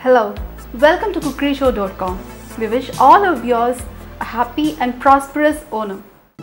Hello, welcome to cookeryshow.com. We wish all of yours a happy and prosperous Onam.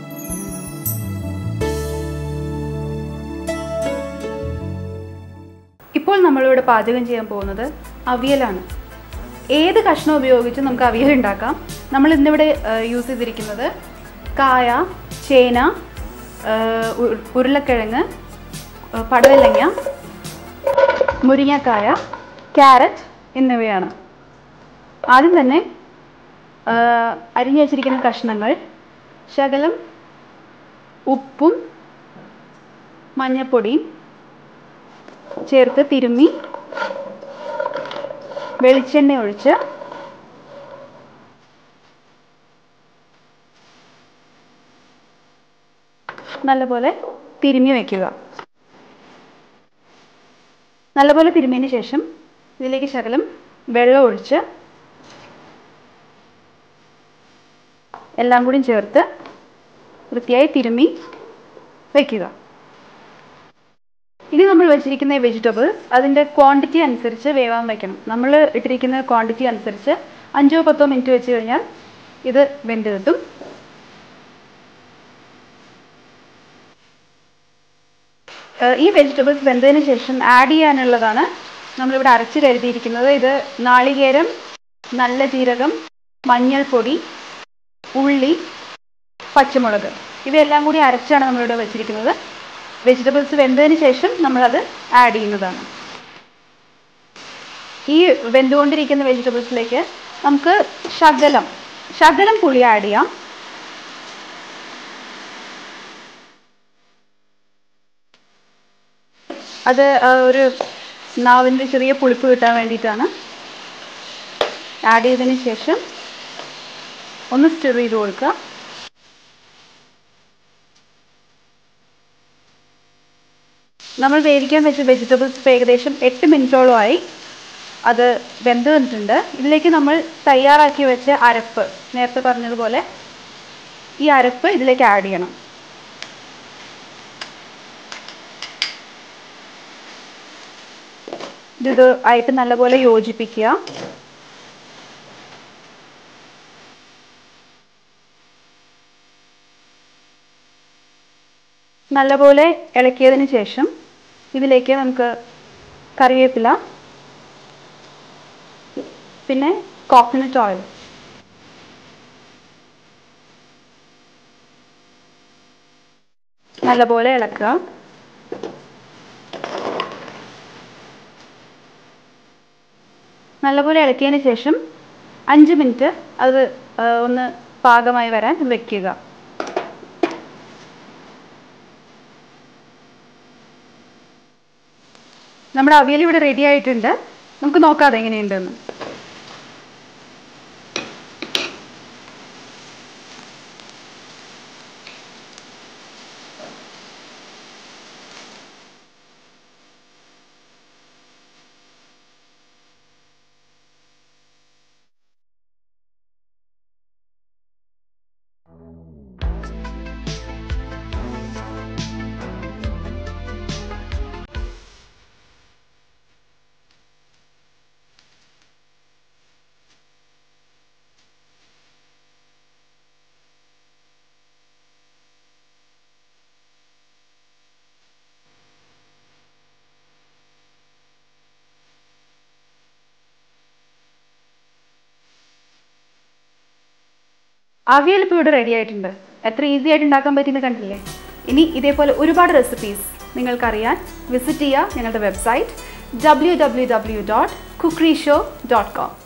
ഇപ്പോൾ നമ്മളിവിടെ പാചകം ചെയ്യാൻ പോകുന്നത് അവിയലാണ് ഏത് കഷ്ണം ഉപയോഗിച്ച് നമുക്ക് അവിയൽ ഉണ്ടാക്കാം നമ്മൾ ഇന്നിവിടെ യൂസ് ചെയ്തിരിക്കുന്നത് കായ ചേന ആ, ഉ- ഉരുളക്കിഴങ്ങ് ആ, പടവലങ്ങ മുരിങ്ങക്കായ ക്യാരറ്റ് എന്നിവയാണ് ആദ്യം തന്നെ ആ, അരിഞ്ഞു വച്ചിരിക്കുന്ന കഷ്ണങ്ങൾ ശകലം ഉപ്പും മഞ്ഞൾപ്പൊടിയും ചേർത്ത് തിരുമ്മി വെളിച്ചെണ്ണ ഒഴിച്ച് നല്ലപോലെ തിരുമ്മി വയ്ക്കുക നല്ലപോലെ തിരുമ്മിയതിന് ശേഷം ഇതിലേക്ക് ശകലം വെള്ളം ഒഴിച്ച് എല്ലാം കൂടി ചേർത്ത് വൃത്തിയായി തിരുമ്മി വയ്ക്കുക ഇനി നമ്മൾ വെച്ചിരിക്കുന്ന വെജിറ്റബിൾസ് അതിൻ്റെ ക്വാണ്ടിറ്റി അനുസരിച്ച് വേവാൻ വയ്ക്കണം നമ്മൾ ഇട്ടിരിക്കുന്ന ക്വാണ്ടിറ്റി അനുസരിച്ച് അഞ്ചോ പത്തോ മിനിറ്റ് വെച്ച് കഴിഞ്ഞാൽ ഇത് വെന്ത് കിട്ടും ഏഹ് ഈ വെജിറ്റബിൾസ് വെന്തതിന് ശേഷം ആഡ് ചെയ്യാനുള്ളതാണ് നമ്മളിവിടെ അരച്ച് കരുതിയിരിക്കുന്നത് ഇത് നാളികേരം നല്ല ജീരകം മഞ്ഞൾപ്പൊടി ഉള്ളി പച്ചമുളക് ഇവയെല്ലാം കൂടി അരച്ചാണ് നമ്മളിവിടെ വെച്ചിരിക്കുന്നത് വെജിറ്റബിൾസ് വെന്തതിന് ശേഷം നമ്മളത് ആഡ് ചെയ്യുന്നതാണ് ഈ വെന്തുകൊണ്ടിരിക്കുന്ന വെജിറ്റബിൾസിലേക്ക് നമുക്ക് ശകലം ശകലം പുളി ആഡ് ചെയ്യാം അത് ആ, ഒരു നാവിൻ്റെ ചെറിയ പുളിപ്പ് കിട്ടാൻ വേണ്ടിയിട്ടാണ് ആഡ് ചെയ്തതിന് ശേഷം ഒന്ന് സ്റ്റിർ ചെയ്ത് കൊടുക്കുക നമ്മൾ വേവിക്കാൻ വെച്ച വെജിറ്റബിൾസ് ഇപ്പോൾ ഏകദേശം എട്ട് മിനിറ്റോളമായി അത് വെന്ത് വന്നിട്ടുണ്ട് ഇതിലേക്ക് നമ്മൾ തയ്യാറാക്കി വെച്ച അരപ്പ് നേരത്തെ പറഞ്ഞതുപോലെ ഈ അരപ്പ് ഇതിലേക്ക് ആഡ് ചെയ്യണം ഇത് ആയിട്ട് നല്ലപോലെ യോജിപ്പിക്കുക നല്ലപോലെ ഇളക്കിയതിന് ശേഷം ഇതിലേക്ക് നമുക്ക് കറിവേപ്പില പിന്നെ കോക്കനട്ട് ഓയിൽ നല്ലപോലെ ഇളക്കുക നല്ലപോലെ ഇളക്കിയതിന് ശേഷം അഞ്ച് മിനിറ്റ് അത് ആ, ഒന്ന് പാകമായി വരാൻ വെക്കുക നമ്മുടെ അവിയൽ ഇവിടെ റെഡി ആയിട്ടുണ്ട് നമുക്ക് നോക്കാം അതെങ്ങനെയുണ്ടെന്ന് അവിയൽ ഇപ്പോൾ ഇവിടെ റെഡി ആയിട്ടുണ്ട് എത്ര ഈസി ആയിട്ട് ഉണ്ടാക്കാൻ പറ്റിയെന്ന് കണ്ടില്ലേ ഇനി ഇതേപോലെ ഒരുപാട് റെസിപ്പീസ് നിങ്ങൾക്കറിയാൻ വിസിറ്റ് ചെയ്യുക ഞങ്ങളുടെ website W W W dot cookery show dot com